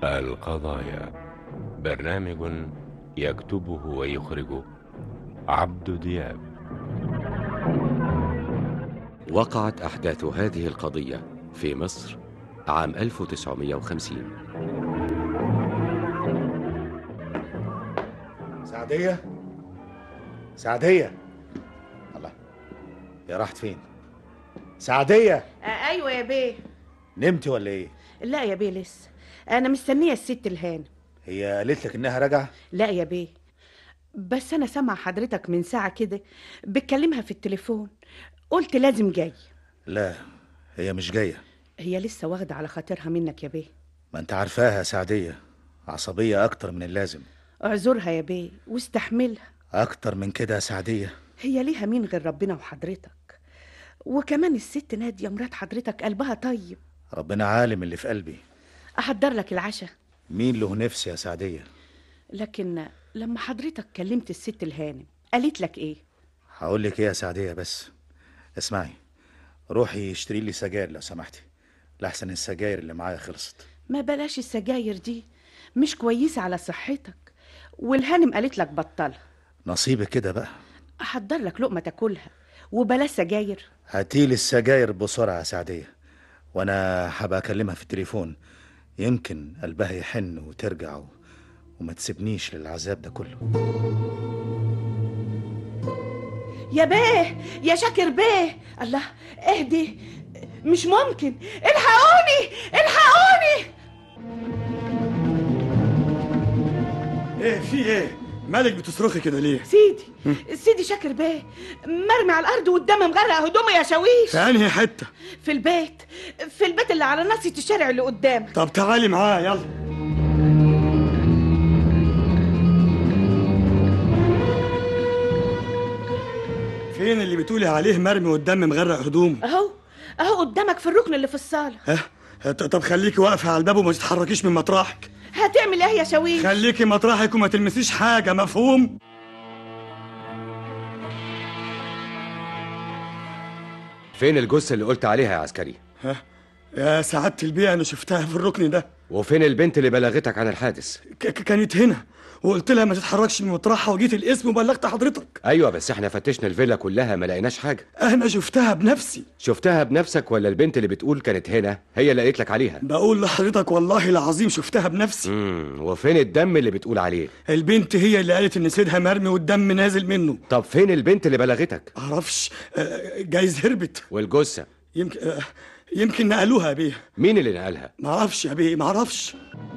القضايا برنامج يكتبه ويخرجه عبد دياب وقعت أحداث هذه القضية في مصر عام 1950 سعدية سعدية الله يا راحت فين سعدية آه ايوه يا بيه نمتي ولا ايه لا يا بيه لسه انا مستنيه الست الهان هي قالت لك انها راجعه لا يا بيه بس انا سامعه حضرتك من ساعه كده بتكلمها في التليفون قلت لازم جاي لا هي مش جايه هي لسه واخده على خاطرها منك يا بيه ما انت عارفاها سعدية عصبية اكتر من اللازم اعذرها يا بيه واستحملها اكتر من كده يا سعدية هي ليها مين غير ربنا وحضرتك وكمان الست ناديه مرات حضرتك قلبها طيب ربنا عالم اللي في قلبي احضر لك العشاء مين له نفس يا سعدية لكن لما حضرتك كلمت الست الهانم قالت لك ايه هقول لك ايه يا سعدية بس اسمعي روحي اشتري لي سجاير لو سمحتي لحسن السجاير اللي معايا خلصت ما بلاش السجاير دي مش كويسه على صحتك والهانم قالت لك بطلها نصيبك كده بقى احضر لك لقمه تاكلها وبلاش سجاير هاتيلي السجاير بسرعة يا سعدية وانا هبقى اكلمها في التليفون يمكن قلبها يحن وترجع و... وما تسيبنيش للعذاب ده كله يا بيه يا شاكر بيه الله اهدي مش ممكن الحقوني الحقوني ايه في ايه مالك بتصرخي كده ليه سيدي سيدي شاكر بيه مرمي على الارض والدم مغرق هدومه يا شاويش في انهي حته في البيت في البيت اللي على ناصية الشارع اللي قدام طب تعالي معايا يلا فين اللي بتقولي عليه مرمي والدم مغرق هدوم اهو اهو قدامك في الركن اللي في الصاله ها ط- طب خليكي واقفه على الباب وما تتحركيش من مطرحك هتعمل ايه يا شاويش خليكي مطرحك وما تلمسيش حاجه مفهوم فين الجثة اللي قلت عليها يا عسكري ها يا سعادة البيع انا شفتها في الركن ده وفين البنت اللي بلغتك عن الحادث ك- ك- كانت هنا وقلت لها ما تتحركش من مطرحها وجيت الاسم وبلغت حضرتك ايوه بس احنا فتشنا الفيلا كلها ما لقيناش حاجه انا شفتها بنفسي شفتها بنفسك ولا البنت اللي بتقول كانت هنا هي اللي قالت لك عليها بقول لحضرتك والله العظيم شفتها بنفسي امم وفين الدم اللي بتقول عليه البنت هي اللي قالت ان سيدها مرمي والدم نازل منه طب فين البنت اللي بلغتك معرفش آه، جايز هربت والجثه يمكن آه، يمكن نقلوها يا بيه مين اللي نقلها معرفش يا بيه معرفش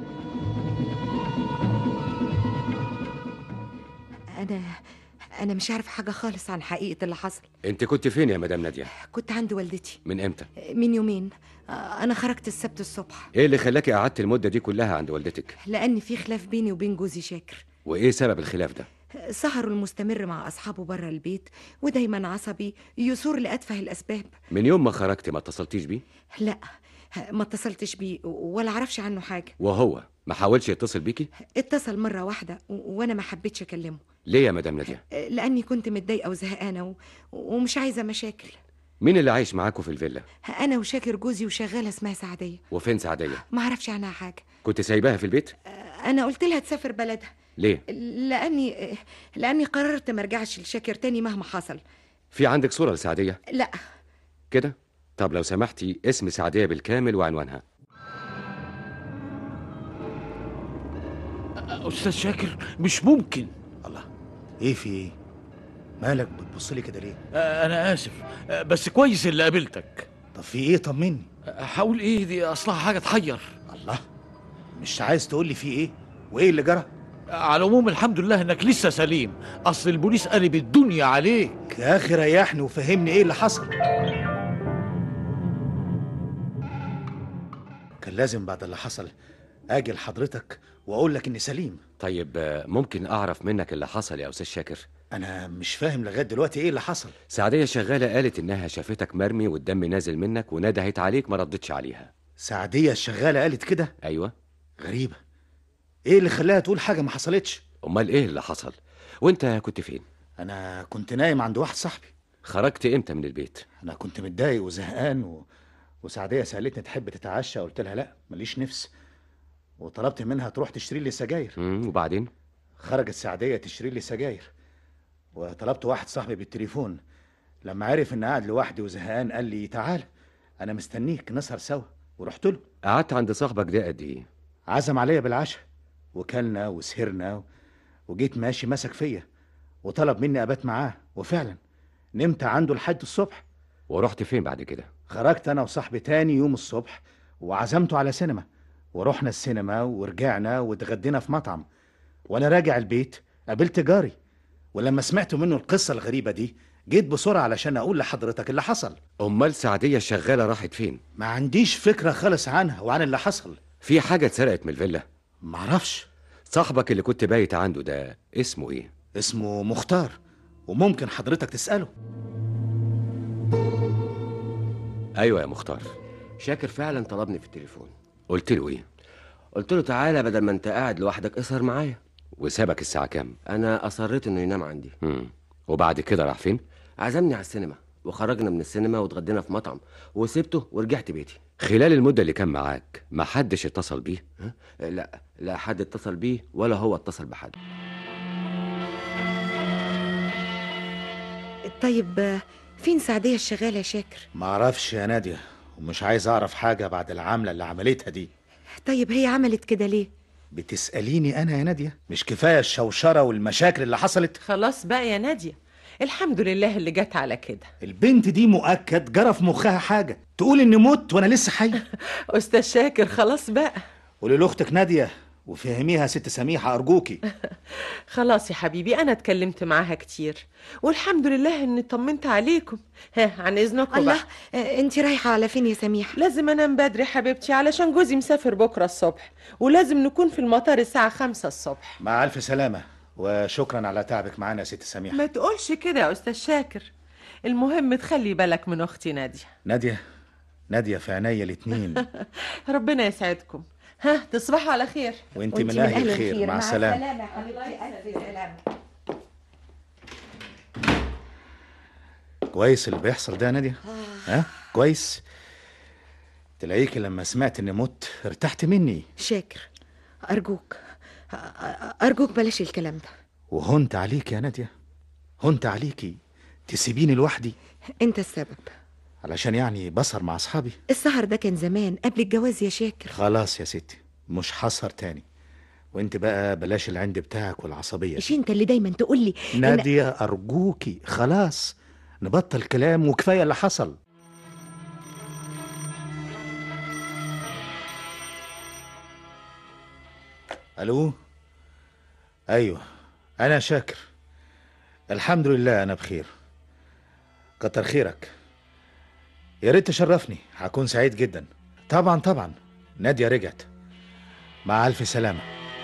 أنا أنا مش عارف حاجة خالص عن حقيقة اللي حصل انت كنت فين يا مدام ناديه كنت عند والدتي من امتى من يومين أنا خرجت السبت الصبح ايه اللي خلاكي قعدت المده دي كلها عند والدتك لأن في خلاف بيني وبين جوزي شاكر وايه سبب الخلاف ده سهره المستمر مع أصحابه بره البيت ودايما عصبي يثور لأتفه الأسباب من يوم ما خرجت ما اتصلتيش بيه لا ما اتصلتش بيه ولا عرفش عنه حاجة وهو ما حاولش يتصل بيكي اتصل مرة واحدة و- وأنا ما حبيتش أكلمه ليه يا مدام ناديه لأني كنت متضايقة وزهقانة و... ومش عايزة مشاكل مين اللي عايش معاكوا في الفيلا أنا وشاكر جوزي وشغالة اسمها سعدية وفين سعديه ما أعرفش عنها حاجة كنت سايباها في البيت أنا قلت لها تسافر بلدها ليه لأني لأني قررت ما أرجعش لشاكر تاني مهما حصل في عندك صوره لسعديه لا كده طب لو سمحتي اسم سعديه بالكامل وعنوانها استاذ شاكر مش ممكن الله ايه في ايه مالك بتبص لي كده ليه آه، انا اسف آه، بس كويس اللي قابلتك طب في ايه طمني آه، حاول ايه دي اصلها حاجه تحير الله مش عايز تقول لي في ايه وايه اللي جرى آه، على العموم الحمد لله انك لسه سليم اصل البوليس قلب الدنيا عليك يا اخي ريحني وفهمني ايه اللي حصل كان لازم بعد اللي حصل اجي لحضرتك واقول لك اني سليم طيب آه، ممكن اعرف منك اللي حصل يا استاذ شاكر انا مش فاهم لغايه دلوقتي ايه اللي حصل سعديه شغاله قالت انها شافتك مرمي والدم نازل منك وندهت عليك ما ردتش عليها سعديه الشغاله قالت كده ايوه غريبه ايه اللي خلاها تقول حاجه ما حصلتش امال ايه اللي حصل وانت كنت فين انا كنت نايم عند واحد صاحبي خرجت امتى من البيت انا كنت متضايق وزهقان و... وسعديه سالتني تحب تتعشى قلت لها لا ماليش نفس وطلبت منها تروح تشتري لي سجاير مم، وبعدين خرجت سعدية تشتري لي سجاير وطلبت واحد صاحبي بالتليفون لما عرف ان قاعد لوحدي وزهقان قال لي تعال انا مستنيك نسهر سوا ورحت له قعدت عند صاحبك ده قد ايه عزم عليا بالعشاء وكلنا وسهرنا وجيت ماشي مسك فيا وطلب مني ابات معاه وفعلا نمت عنده لحد الصبح ورحت فين بعد كده خرجت انا وصاحبي تاني يوم الصبح وعزمته على سينما ورحنا السينما ورجعنا واتغدينا في مطعم وانا راجع البيت قابلت جاري ولما سمعت منه القصة الغريبة دي جيت بسرعة علشان اقول لحضرتك اللي حصل امال سعديه الشغاله راحت فين ما عنديش فكرة خالص عنها وعن اللي حصل في حاجه اتسرقت من الفيلا معرفش صاحبك اللي كنت بايت عنده ده اسمه ايه اسمه مختار وممكن حضرتك تسأله ايوه يا مختار شاكر فعلا طلبني في التليفون قلت له ايه قلت له تعالى بدل ما انت قاعد لوحدك اسهر معايا وسابك الساعه كام انا اصريت انه ينام عندي مم. وبعد كده راح فين عزمني على السينما وخرجنا من السينما واتغدينا في مطعم وسبته ورجعت بيتي خلال المده اللي كان معاك ما حدش اتصل بيه ها؟ لا لا حد اتصل بيه ولا هو اتصل بحد طيب آه، فين سعدية الشغالة يا شاكر معرفش يا نادية ومش عايز اعرف حاجة بعد العملة اللي عملتها دي طيب هي عملت كده ليه بتسأليني انا يا نادية مش كفاية الشوشرة والمشاكل اللي حصلت خلاص بقى يا نادية الحمد لله اللي جت على كده البنت دي مؤكد جرى في مخها حاجة تقول اني مت وانا لسه حي أستاذ شاكر خلاص بقى قولي لاختك نادية وفهميها ست سميحة ارجوكي خلاص يا حبيبي أنا اتكلمت معاها كتير والحمد لله إني طمنت عليكم ها عن إذنكم الله بقى آه، انت رايحة على فين يا سميحة لازم أنام بدري حبيبتي علشان جوزي مسافر بكرة الصبح ولازم نكون في المطار الساعة خمسة الصبح مع الف سلامة وشكرا على تعبك معانا يا ست سميحة ما تقولش كده يا أستاذ شاكر المهم تخلي بالك من أختي نادية نادية نادية في عينيا الاتنين ربنا يسعدكم ها تصبحوا على خير وانت وانت من اهل الخير مع السلامة يا حبيبتي ألف سلامة كويس اللي بيحصل ده يا نادية ها كويس تلاقيكي لما سمعت اني مت ارتحت مني شاكر أرجوك أ- أ- أرجوك بلاش الكلام ده وهنت عليك يا نادية هنت عليكي تسيبيني لوحدي أنت السبب علشان يعني بسهر مع اصحابي السهر ده كان زمان قبل الجواز يا شاكر خلاص يا ستي مش هسهر تاني وانت بقى بلاش العند بتاعك والعصبية مش انت اللي دايما تقول لي إن- نادية أرجوكي خلاص نبطل كلام وكفاية اللي حصل ألو أيوه أنا شاكر الحمد لله أنا بخير كتر خيرك يا ريت تشرفني هكون سعيد جدا طبعا طبعا نادية رجعت مع ألف سلامة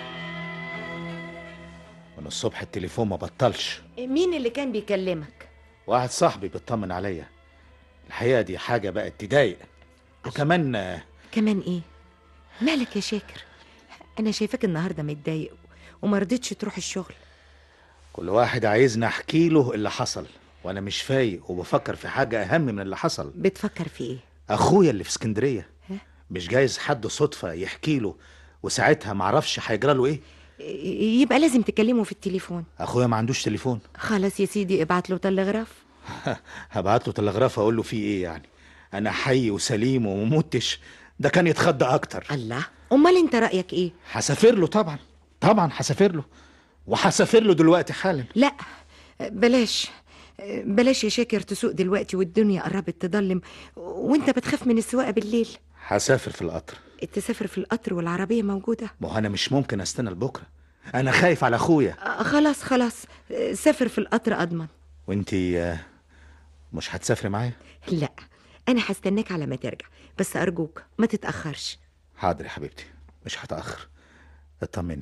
من الصبح التليفون ما بطلش مين اللي كان بيكلمك واحد صاحبي بيطمن عليا الحقيقة دي حاجة بقت تضايق وكمان آه، كمان ايه مالك يا شاكر انا شايفاك النهارده متضايق وما رضيتش تروح الشغل كل واحد عايزني احكي له اللي حصل وانا مش فايق وبفكر في حاجة اهم من اللي حصل بتفكر في ايه اخويا اللي في اسكندرية ها؟ مش جايز حد صدفة يحكي له وساعتها معرفش هيجرى له ايه ي- يبقى لازم تكلمه في التليفون اخويا ما عندوش تليفون خلاص يا سيدي ابعت له تلغراف هبعت له تلغراف اقول له فيه ايه يعني انا حي وسليم وممتش ده كان يتخضى اكتر الله امال انت رايك ايه هسافر له طبعا طبعا هسافر له وهسافر له دلوقتي حالا لا بلاش بلاش يا شاكر تسوق دلوقتي والدنيا قربت تضلم وانت بتخاف من السواقه بالليل هسافر في القطر تسافر في القطر والعربيه موجوده ما هو انا مش ممكن استنى لبكره انا خايف على اخويا آه، خلاص خلاص آه، سافر في القطر اضمن وانتي آه، مش هتسافري معايا لا انا هستناك على ما ترجع بس ارجوك ما تتاخرش حاضر يا حبيبتي مش هتاخر اطمني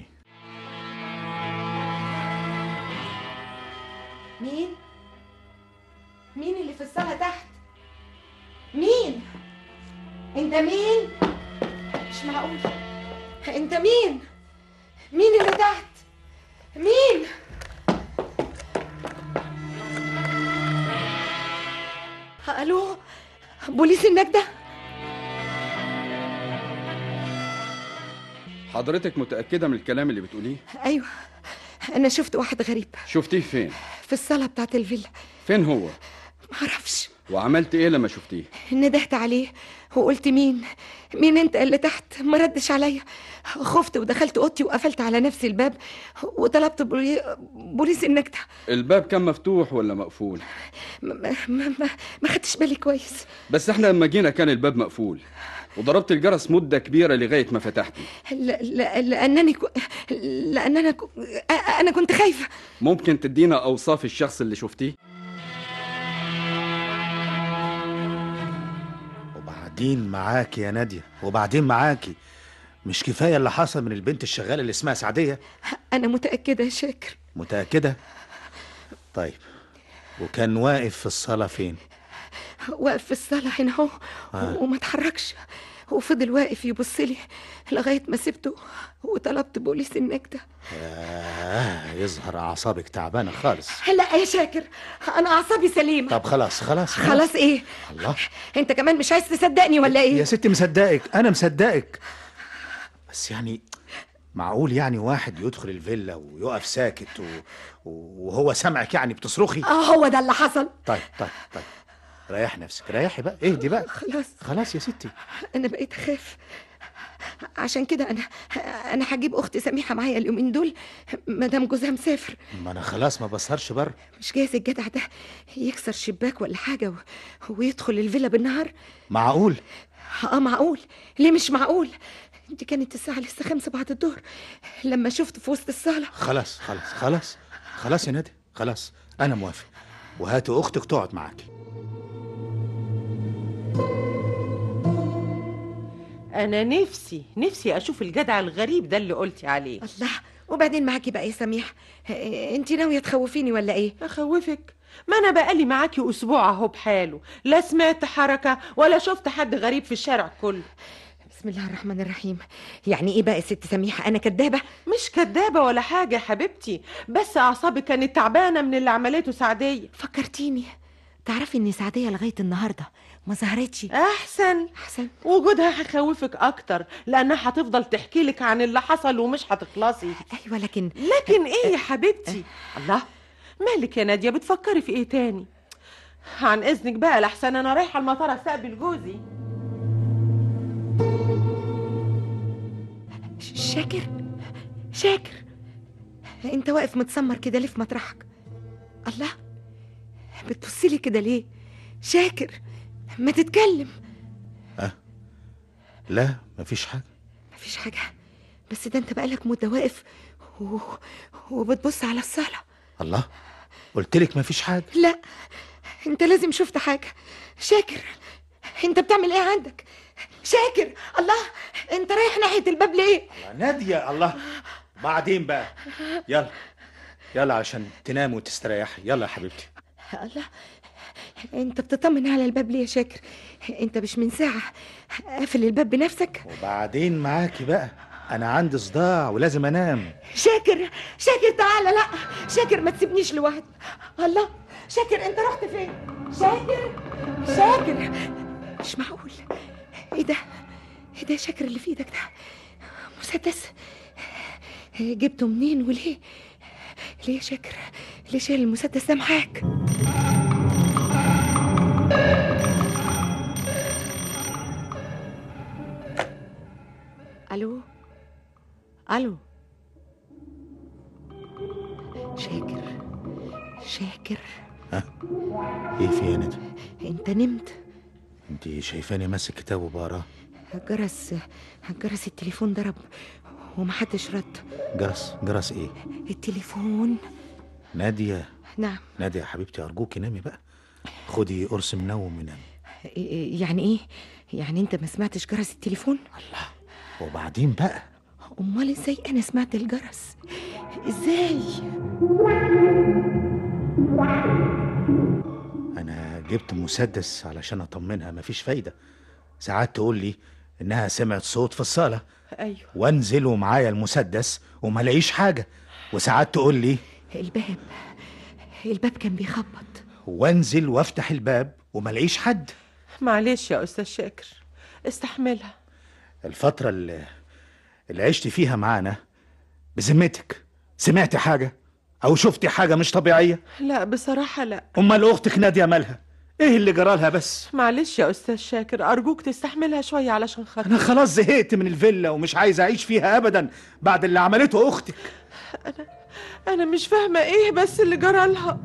مين مين اللي في الصاله تحت مين انت مين مش معقول انت مين مين اللي تحت مين الو بوليس النجده حضرتك متأكدة من الكلام اللي بتقوليه ايوه انا شفت واحد غريب شفتيه فين في الصاله بتاعت الفيلا فين هو معرفش وعملت ايه لما شفتيه ندهت عليه وقلت مين مين انت اللي تحت ما ردش عليا خفت ودخلت اوضتي وقفلت على نفسي الباب وطلبت بولي... بوليس النجدة الباب كان مفتوح ولا مقفول ما, ما, ما, ما, ما خدتش بالي كويس بس احنا لما جينا كان الباب مقفول وضربت الجرس مدة كبيرة لغاية ما فتحتي لا لا لانني كو... لان انا كو... انا كنت خايفه ممكن تدينا اوصاف الشخص اللي شفتيه وبعدين معاكي يا نادية وبعدين معاكي مش كفاية اللي حصل من البنت الشغالة اللي اسمها سعدية انا متاكده يا شاكر متأكدة طيب وكان واقف في الصالة فين واقف في الصاله هنا اهو آه. وما اتحركش وفضل واقف يبص لي لغايه ما سبته وطلبت بوليس النجدة آه يظهر أعصابك تعبانة خالص لا يا شاكر انا اعصابي سليمه طب خلاص خلاص خلاص ايه الله انت كمان مش عايز تصدقني ولا ايه يا ستي مصدقك أنا مصدقك بس يعني معقول يعني واحد يدخل الفيلا ويقف ساكت و... وهو سامعك يعني بتصرخي اه هو ده اللي حصل طيب طيب طيب ريح نفسك ريحي بقى اهدي بقى خلاص خلاص يا ستي انا بقيت اخاف عشان كده انا انا هجيب اختي سميحه معايا اليومين دول مدام جوزها مسافر ما انا خلاص ما بسهرش بره مش جايز الجدع ده يكسر شباك ولا حاجه و... ويدخل الفيلا بالنهار معقول اه معقول ليه مش معقول دي كانت الساعه لسه خمسة بعد الظهر لما شفته في وسط الصاله خلاص خلاص خلاص خلاص يا نادي خلاص انا موافق وهاتي اختك تقعد معاكي انا نفسي نفسي اشوف الجدع الغريب ده اللي قلتي عليه الله وبعدين معاكي بقى يا سميح انت ناويه تخوفيني ولا ايه اخوفك ما انا بقالي معاكي اسبوع اهو بحاله لا سمعت حركه ولا شفت حد غريب في الشارع كله بسم الله الرحمن الرحيم يعني ايه بقى يا ست سميحه انا كدابه مش كدابه ولا حاجه يا حبيبتي بس اعصابي كانت تعبانه من اللي عملته سعديه فكرتيني تعرفي ان سعديه لغايه النهارده ما ظهرتش احسن احسن وجودها هيخوفك اكتر لانها هتفضل تحكي لك عن اللي حصل ومش هتخلصي ايوه لكن لكن ايه يا حبيبتي الله مالك يا ناديه بتفكري في ايه تاني عن اذنك بقى لحسن انا رايحه المطار استقبل جوزي شاكر شاكر انت واقف متسمر كده ليه في مطرحك الله بتبصلي كده ليه شاكر ما تتكلم أه لا مفيش حاجة مفيش حاجة بس ده انت بقالك مدة واقف و... وبتبص على الصالة الله قلت لك مفيش حاجة لا انت لازم شفت حاجة شاكر انت بتعمل ايه عندك شاكر الله انت رايح ناحية الباب ليه نادية الله بعدين بقى يلا يلا عشان تنام وتستريحي يلا يا حبيبتي الله انت بتطمن على الباب ليه يا شاكر انت مش من ساعة قافل الباب بنفسك وبعدين معاكي بقى انا عندي صداع ولازم انام شاكر شاكر تعالى لا شاكر ما تسيبنيش لوحدي الله شاكر انت رحت فين شاكر شاكر مش معقول ايه ده ايه ده يا شاكر اللي في ايدك ده مسدس جبته منين وليه ليه يا شاكر ليه شايل المسدس ده معاك الو الو شاكر شاكر ها ايه في يا ندى انت نمت انت شايفاني ماسك كتاب وبقراه جرس جرس التليفون ضرب ومحدش رد جرس جرس ايه التليفون نادية نعم نادية يا حبيبتي ارجوكي نامي بقى خدي قرص منوم ونامي يعني ايه يعني انت ما سمعتش جرس التليفون الله وبعدين بقى امال ازاي انا سمعت الجرس ازاي انا جبت مسدس علشان اطمنها مفيش فايده ساعات تقول لي انها سمعت صوت في الصاله ايوه وانزل ومعايا المسدس وما لاقيش حاجه وساعات تقول لي الباب الباب كان بيخبط وانزل وافتح الباب وما لاقيش حد معلش يا استاذ شاكر استحملها الفتره اللي اللي عشت فيها معانا بذمتك سمعتي حاجة أو شفتي حاجة مش طبيعية لا بصراحة لا أمال أختك نادية مالها إيه اللي جرالها بس معلش يا أستاذ شاكر أرجوك تستحملها شوية علشان خاطر أنا خلاص زهقت من الفيلا ومش عايز أعيش فيها أبدا بعد اللي عملته أختك أنا مش فاهمة إيه بس اللي جرالها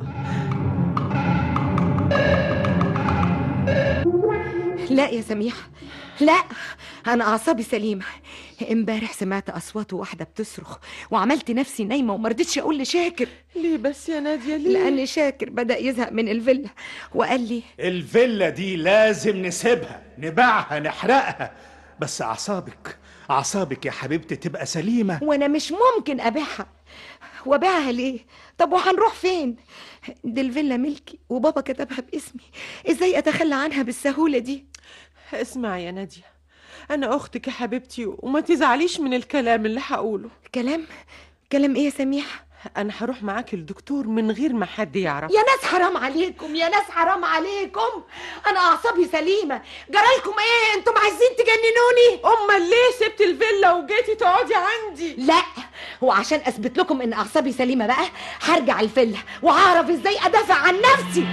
لا يا سميح لا انا اعصابي سليمه امبارح سمعت اصوات واحده بتصرخ وعملت نفسي نايمه وما رضيتش اقول لشاكر ليه بس يا ناديه ليه لان شاكر بدا يزهق من الفيلا وقال لي الفيلا دي لازم نسيبها نبيعها نحرقها بس أعصابك أعصابك يا حبيبتي تبقى سليمة وانا مش ممكن ابيعها وابيعها ليه طب وهنروح فين دي الفيلا ملكي وبابا كتبها باسمي ازاي اتخلى عنها بالسهوله دي اسمعي يا ناديه انا اختك يا حبيبتي وما تزعليش من الكلام اللي هقوله كلام كلام ايه يا سميح انا هروح معاك الدكتور من غير ما حد يعرف يا ناس حرام عليكم يا ناس حرام عليكم انا اعصابي سليمه جرالكم ايه انتم عايزين تجننوني امال ليه سبت الفيلا وجيتي تقعدي عندي لا وعشان اثبت لكم ان اعصابي سليمه بقى هرجع الفيلا وهعرف ازاي ادافع عن نفسي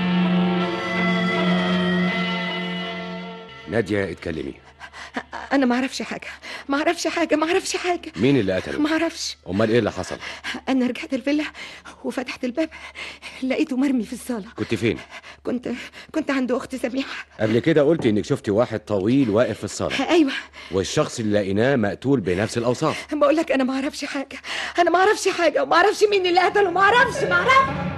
نادية اتكلمي انا ما اعرفش حاجه ما اعرفش حاجه ما اعرفش حاجه مين اللي قتله ما اعرفش امال ايه اللي حصل انا رجعت الفيلا وفتحت الباب لقيته مرمي في الصاله كنت فين كنت كنت عند اختي سميحه قبل كده قلتي انك شفتي واحد طويل واقف في الصالة ايوه والشخص اللي لقيناه مقتول بنفس الاوصاف بقول لك انا ما اعرفش حاجه انا ما اعرفش حاجه وما اعرفش مين اللي قتله ما اعرفش ما اعرفش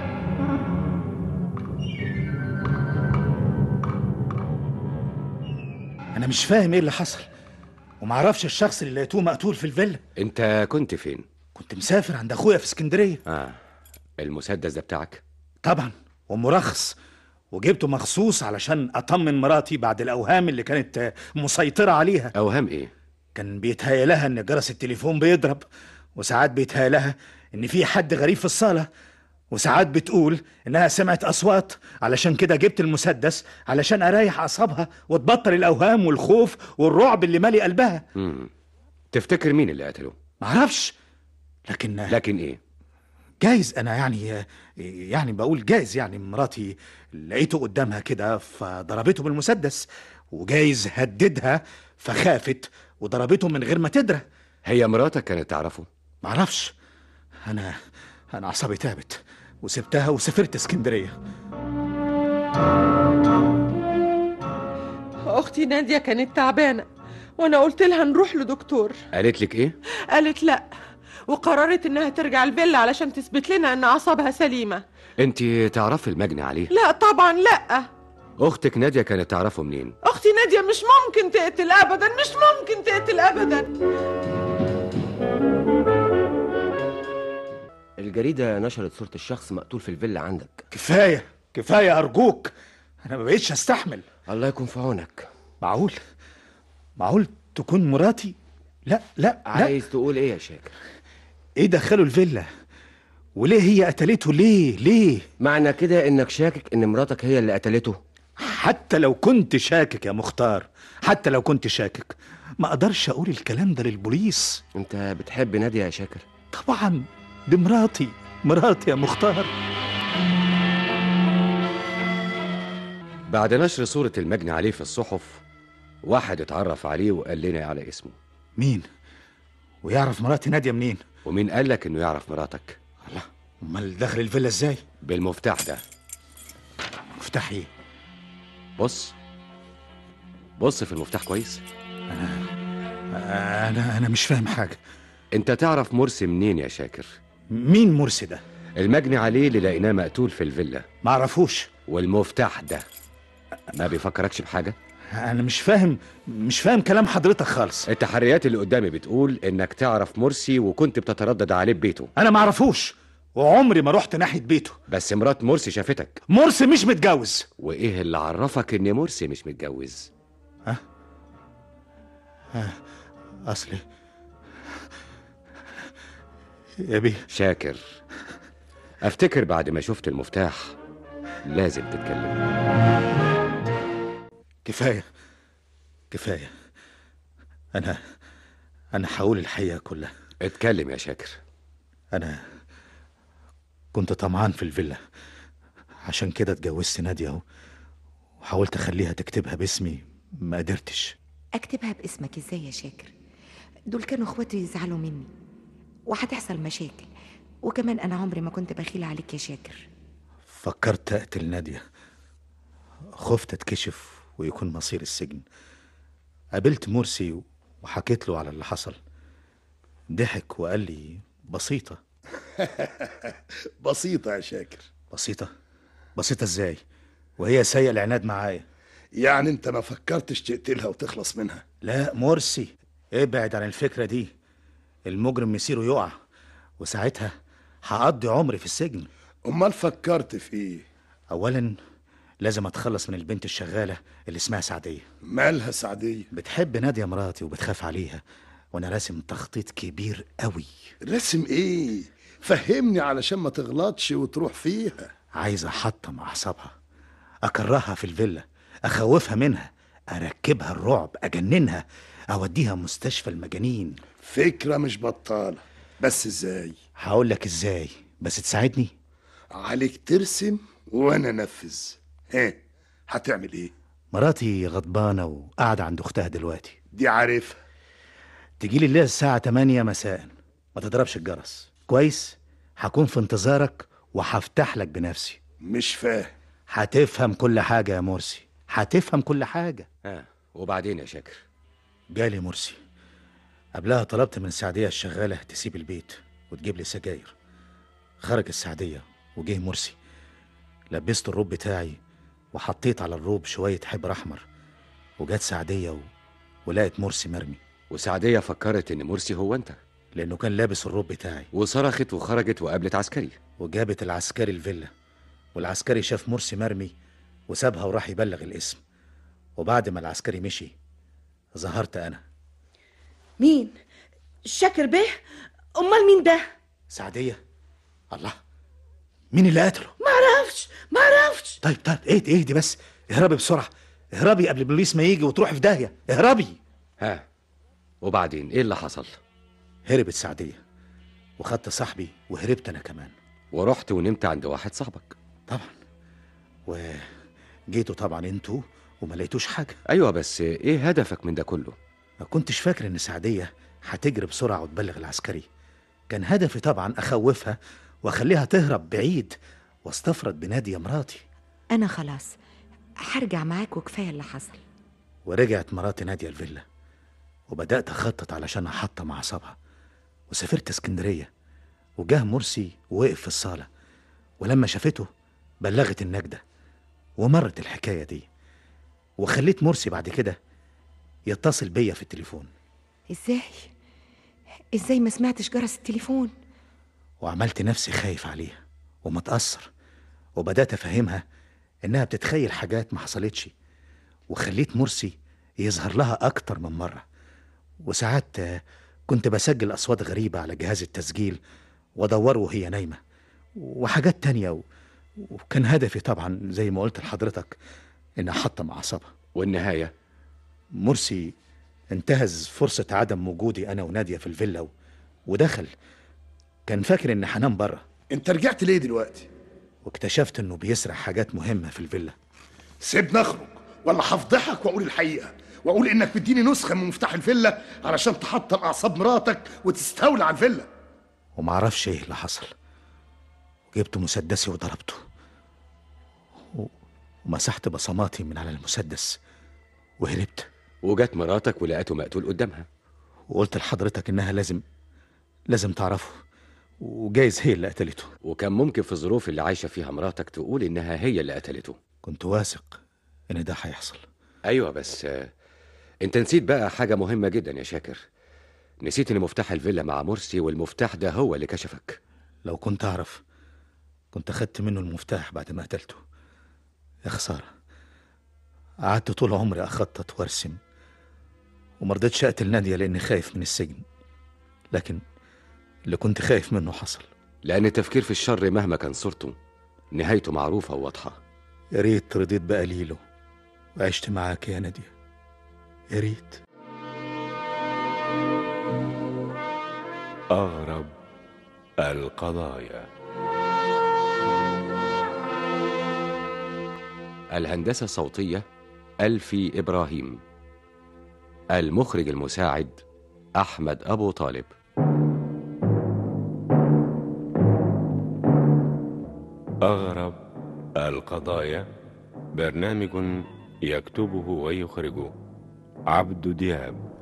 أنا مش فاهم إيه اللي حصل ومعرفش الشخص اللي لقيتوه مقتول في الفيلا انت كنت فين كنت مسافر عند أخويا في اسكندرية اه المسدس ده بتاعك طبعا ومرخص وجبته مخصوص علشان أطمن مراتي بعد الأوهام اللي كانت آه، مسيطرة عليها اوهام ايه كان بيتهيأ لها إن جرس التليفون بيضرب وساعات بيتهيأ لها إن في حد غريب في الصالة وساعات بتقول إنها سمعت أصوات علشان كده جبت المسدس علشان أريح أعصابها وتبطل الأوهام والخوف والرعب اللي مالي قلبها مم. تفتكر مين اللي قتله معرفش لكن لكن ايه جايز انا يعني يعني بقول جايز يعني مراتي لقيته قدامها كده فضربته بالمسدس وجايز هددها فخافت وضربته من غير ما تدرى هي مراتك كانت تعرفه معرفش انا انا اعصابي تعبت وسبتها وسافرت اسكندريه اختي ناديه كانت تعبانه وانا قلت لها نروح لدكتور قالت لك ايه قالت لا وقررت انها ترجع الفيلا علشان تثبت لنا ان اعصابها سليمه انت تعرفي المجني عليه لا طبعا لا اختك نادية كانت تعرفه منين اختي ناديه مش ممكن تقتل ابدا مش ممكن تقتل ابدا الجريدة نشرت صورة الشخص مقتول في الفيلا عندك كفايه كفايه ارجوك انا ما بقيتش استحمل الله يكون في عونك معقول معقول تكون مراتي لا لا لا عايز تقول ايه يا شاكر ايه دخله الفيلا وليه هي قتلته ليه ليه معنى كده انك شاكك ان مراتك هي اللي قتلته حتى لو كنت شاكك يا مختار حتى لو كنت شاكك ما اقدرش اقول الكلام ده للبوليس انت بتحب نادية يا شاكر طبعا دي مراتي مراتي يا مختار بعد نشر صورة المجني عليه في الصحف واحد اتعرف عليه وقال لنا على اسمه مين ويعرف مراتي ناديه منين ومين قال لك انه يعرف مراتك الله امال دخل الفيلا ازاي بالمفتاح ده مفتاح ايه بص بص في المفتاح كويس انا انا مش فاهم حاجه انت تعرف مرسي منين يا شاكر مين مرسي ده المجني عليه اللي لقيناه مقتول في الفيلا معرفوش والمفتاح ده ما بيفكركش بحاجة انا مش فاهم مش فاهم كلام حضرتك خالص التحريات اللي قدامي بتقول انك تعرف مرسي وكنت بتتردد عليه ببيته انا معرفوش وعمري ما رحت ناحيه بيته بس مرات مرسي شافتك مرسي مش متجوز وايه اللي عرفك ان مرسي مش متجوز اصلي يا بيه شاكر افتكر بعد ما شفت المفتاح لازم تتكلم كفايه كفايه انا انا هقول الحقيقه كلها اتكلم يا شاكر انا كنت طمعان في الفيلا عشان كده اتجوزت ناديه و- وحاولت اخليها تكتبها باسمي ما قدرتش اكتبها باسمك ازاي يا شاكر دول كانوا اخواتي يزعلوا مني وهتحصل مشاكل وكمان انا عمري ما كنت بخيل عليك يا شاكر فكرت اقتل ناديه خفت اتكشف ويكون مصير السجن قابلت مرسي وحكيت له على اللي حصل ضحك وقال لي بسيطه بسيطة يا شاكر بسيطه بسيطه ازاي وهي سيء العناد معايا يعني انت ما فكرتش تقتلها وتخلص منها لا مرسي ابعد عن الفكرة دي المجرم مصيره يقع وساعتها هقضي عمري في السجن امال فكرت في ايه اولا لازم اتخلص من البنت الشغالة اللي اسمها سعدية مالها سعدية بتحب نادية مراتي وبتخاف عليها وانا راسم تخطيط كبير قوي رسم ايه فهمني علشان ما تغلطش وتروح فيها عايز احطم اعصابها اكرهها في الفيلا اخوفها منها اركبها الرعب اجننها اوديها مستشفى المجانين فكرة مش بطالة بس ازاي هقول لك ازاي بس تساعدني عليك ترسم وانا انفذ ها هتعمل ايه مراتي غضبانة وقاعدة عند أختها دلوقتي دي عارفها تجيلي الليلة الساعة 8 مساء ما تضربش الجرس كويس هكون في انتظارك وهفتح لك بنفسي مش فاهم هتفهم كل حاجة يا مرسي هتفهم كل حاجة ها وبعدين يا شاكر جالي مرسي قبلها طلبت من سعدية الشغالة تسيب البيت وتجيب لي سجاير خرج السعدية وجه مرسي لبست الروب بتاعي وحطيت على الروب شوية حبر أحمر وجت سعدية و... ولقت مرسي مرمي وسعدية فكرت إن مرسي هو أنت لأنه كان لابس الروب بتاعي وصرخت وخرجت وقابلت عسكري وجابت العسكري الفيلا والعسكري شاف مرسي مرمي وسابها وراح يبلغ الاسم وبعد ما العسكري مشي ظهرت أنا مين شاكر بيه امال مين ده سعدية الله مين اللي قتله ما اعرفش ما اعرفش طيب طيب اهدي اهدي بس اهربي بسرعة اهربي قبل البوليس ما يجي وتروحي في داهية اهربي ها وبعدين إيه اللي حصل هربت سعدية وخدت صاحبي وهربت أنا كمان ورحت ونمت عند واحد صاحبك طبعا وجيتوا طبعا انتوا وما لقيتوش حاجة أيوة بس إيه هدفك من ده كله ما كنتش فاكر إن سعدية هتجري بسرعة وتبلغ العسكري كان هدفي طبعا أخوفها وأخليها تهرب بعيد واستفرد بنادية مراتي انا خلاص هرجع معاك وكفايه اللي حصل ورجعت مراتي نادية الفيلا وبدأت أخطط علشان أحطم أعصابها وسافرت اسكندرية وجاه مرسي ووقف في الصالة ولما شافته بلغت النجدة ومرت الحكاية دي وخليت مرسي بعد كده يتصل بيا في التليفون ازاي ازاي ما سمعتش جرس التليفون وعملت نفسي خايف عليها ومتأثر وبدأت أفهمها إنها بتتخيل حاجات ما حصلتش وخليت مرسي يظهر لها أكتر من مرة وساعات آه، كنت بسجل أصوات غريبة على جهاز التسجيل وأدوره وهي نايمة وحاجات تانية و... وكان هدفي طبعا زي ما قلت لحضرتك إن أحطم أعصابها والنهاية مرسي انتهز فرصة عدم وجودي أنا ونادية في الفيلا و... ودخل كان فاكر إن هنام بره انت رجعت ليه دلوقتي واكتشفت إنه بيسرق حاجات مهمة في الفيلا سيبني اخرج ولا هفضحك واقول الحقيقة واقول انك بتديني نسخة من مفتاح الفيلا علشان تحطم اعصاب مراتك وتستولى على الفيلا ومعرفش ايه اللي حصل جبت مسدسي وضربته و- ومسحت بصماتي من على المسدس وهربت وجت مراتك ولقيته مقتول قدامها وقلت لحضرتك انها لازم لازم تعرفه وجايز هي اللي قتلته وكان ممكن في الظروف اللي عايشة فيها مراتك تقول إنها هي اللي قتلته كنت واثق ان ده هيحصل أيوة بس آه، أنت نسيت بقى حاجة مهمة جدا يا شاكر نسيت إن مفتاح الفيلا مع مرسي والمفتاح ده هو اللي كشفك لو كنت اعرف كنت اخدت منه المفتاح بعد ما قتلته يا خسارة قعدت طول عمري اخطط وارسم ومرضتش اقتل نادية لاني خايف من السجن لكن اللي كنت خايف منه حصل لأن التفكير في الشر مهما كان صورته نهايته معروفة وواضحة يا ريت رضيت بقليله وعشت معاك يا نادية يا ريت أغرب القضايا الهندسة الصوتية ألفي إبراهيم المخرج المساعد أحمد أبو طالب أغرب القضايا برنامج يكتبه ويخرجه عبد دياب